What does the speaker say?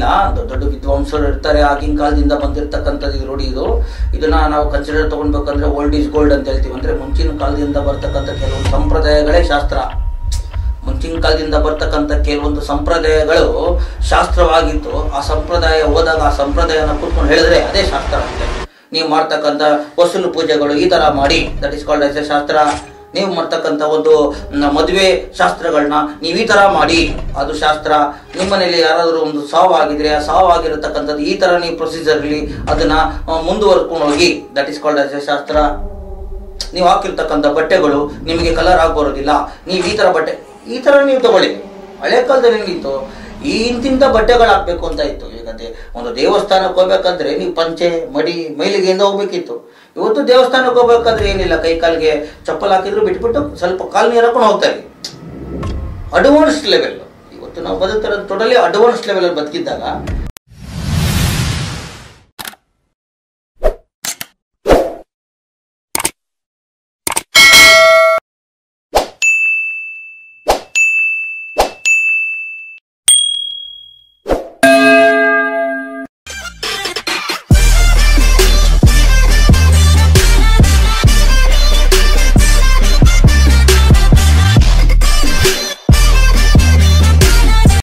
ಏನಿಲ್ಲ ದೊಡ್ಡ ದೊಡ್ಡ ವಿದ್ವಾಂಸರು ಇರ್ತಾರೆ ಆಗಿನ ಕಾಲದಿಂದ ಬಂದಿರತಕ್ಕಂಥದ್ದು ಇದು ನೋಡಿ ಇದು ಇದನ್ನ ನಾವು ಕನ್ಸಿಡರ್ ತಗೊಳ್ಬೇಕಂದ್ರೆ ಓಲ್ಡ್ ಈಸ್ ಗೋಲ್ಡ್ ಅಂತ ಹೇಳ್ತೀವಿ ಅಂದ್ರೆ ಮುಂಚಿನ ಕಾಲದಿಂದ ಬರ್ತಕ್ಕಂಥ ಕೆಲವೊಂದು ಸಂಪ್ರದಾಯಗಳೇ ಶಾಸ್ತ್ರ ಮುಂಚಿನ ಕಾಲದಿಂದ ಬರ್ತಕ್ಕಂಥ ಕೆಲವೊಂದು ಸಂಪ್ರದಾಯಗಳು ಶಾಸ್ತ್ರವಾಗಿತ್ತು ಆ ಸಂಪ್ರದಾಯ ಹೋದಾಗ ಆ ಸಂಪ್ರದಾಯನ ಕೂತ್ಕೊಂಡು ಹೇಳಿದ್ರೆ ಅದೇ ಶಾಸ್ತ್ರ ಅಂತೆ ನೀವು ಮಾಡ್ತಕ್ಕಂಥ ವಸೂಲು ಪೂಜೆಗಳು ಈ ತರ ಮಾಡಿ that is called as a ಶಾಸ್ತ್ರ ನೀವು ಮಾಡ್ತಕ್ಕಂಥ ಒಂದು ನ- ಮದುವೆ ಶಾಸ್ತ್ರಗಳನ್ನ ನೀವು ಈ ತರ ಮಾಡಿ ಅದು ಶಾಸ್ತ್ರ ನಿಮ್ಮ ಮನೇಲಿ ಯಾರಾದರೂ ಒಂದು ಸಾವು ಆಗಿದ್ರೆ ಆ ಸಾವು ಆಗಿರತಕ್ಕಂಥದ್ದು ಈ ತರ ನೀವು ಪ್ರೊಸೀಜರ್ ಇರಲಿ ಅದನ್ನ ಆ, ಮುಂದುವರ್ಕೊಂಡು ಹೋಗಿ that is called as a ಶಾಸ್ತ್ರ ನೀವು ಹಾಕಿರ್ತಕ್ಕಂಥ ಬಟ್ಟೆಗಳು ನಿಮಗೆ ಕಲರ್ ಆಗಿ ಬರೋದಿಲ್ಲ ನೀವು ಈ ತರ ಬಟ್ಟೆ ಈ ತರ ನೀವು ತಗೊಳ್ಳಿ ಹಳೆ ಕಾಲದಲ್ಲಿ ಏನಿತ್ತು ಈ ಇಂತಿಂತ ಬಟ್ಟೆಗಳು ಹಾಕ್ಬೇಕು ಅಂತ ಇತ್ತು ಈಗಂತೆ ಒಂದು ದೇವಸ್ಥಾನಕ್ಕೆ ಹೋಗ್ಬೇಕಂದ್ರೆ ನೀವು ಪಂಚೆ ಮಡಿ ಮೈಲಿಗೆಯಿಂದ ಹೋಗ್ಬೇಕಿತ್ತು ಇವತ್ತು ದೇವಸ್ಥಾನಕ್ಕೆ ಹೋಗ್ಬೇಕಾದ್ರೆ ಏನಿಲ್ಲ ಕೈ ಕಾಲಿಗೆ ಚಪ್ಪಲ್ ಹಾಕಿದ್ರು ಬಿಟ್ಬಿಟ್ಟು ಸ್ವಲ್ಪ ಕಾಲು ನೀರು ಹಾಕೊಂಡು ಹೋಗ್ತಾರೆ ಅಡ್ವಾನ್ಸ್ ಲೆವೆಲ್ ಇವತ್ತು ನಾವು ಬದುಕ್ತಿರೋದು ಟೋಟಲಿ ಅಡ್ವಾನ್ಸ್ ಲೆವೆಲ್ ಬದುಕಿದ್ದಾಗ